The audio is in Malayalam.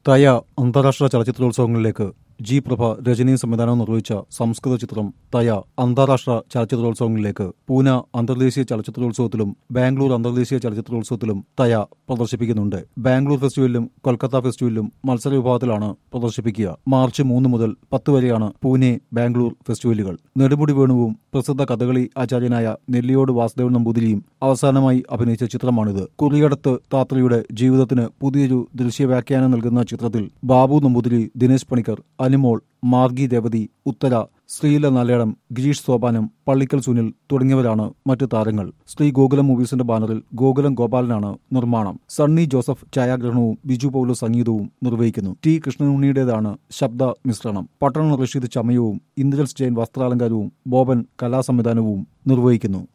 തയ അന്താരാഷ്ട്ര ചലച്ചിത്രോത്സവങ്ങളിലേക്ക് ജി പ്രഭ രചനയും സംവിധാനവും നിർവഹിച്ച സംസ്കൃത ചിത്രം തയ അന്താരാഷ്ട്ര ചലച്ചിത്രോത്സവങ്ങളിലേക്ക് പൂന അന്തർദേശീയ ചലച്ചിത്രോത്സവത്തിലും ബാംഗ്ലൂർ അന്തർദേശീയ ചലച്ചിത്രോത്സവത്തിലും തയ പ്രദർശിപ്പിക്കുന്നുണ്ട് ബാംഗ്ലൂർ ഫെസ്റ്റിവലിലും കൊൽക്കത്ത ഫെസ്റ്റിവലിലും മത്സര വിഭാഗത്തിലാണ് പ്രദർശിപ്പിക്കുക മാർച്ച് മൂന്ന് മുതൽ പത്ത് വരെയാണ് പൂനെ ബാംഗ്ലൂർ ഫെസ്റ്റിവലുകൾ നെടുമുടി വേണുവും പ്രസിദ്ധ കഥകളി ആചാര്യനായ നെല്ലിയോട് വാസുദേവൻ നമ്പൂതിരിയും അവസാനമായി അഭിനയിച്ച ചിത്രമാണിത് കുറിയടത്ത് താത്രിയുടെ ജീവിതത്തിന് പുതിയൊരു ദൃശ്യവ്യാഖ്യാനം നൽകുന്ന ചിത്രത്തിൽ ബാബു നമ്പൂതിരി ദിനേശ് പണിക്കർ അനിമോൾ മാർഗി രേവതി ഉത്തര ശ്രീല നലേടം ഗിരീഷ് സോപാനം പള്ളിക്കൽ സുനിൽ തുടങ്ങിയവരാണ് മറ്റു താരങ്ങൾ ശ്രീ ഗോകുലം മൂവീസിന്റെ ബാനറിൽ ഗോകുലം ഗോപാലനാണ് നിർമ്മാണം സണ്ണി ജോസഫ് ഛായാഗ്രഹണവും ബിജു പൗലു സംഗീതവും നിർവഹിക്കുന്നു ടി കൃഷ്ണനുണ്ണിയുടേതാണ് ശബ്ദ മിശ്രണം പട്ടണം റഷീദ് ചമയവും ഇന്ദ്രൻസ് ജയൻ വസ്ത്രാലങ്കാരവും ബോബൻ കലാസംവിധാനവും നിർവഹിക്കുന്നു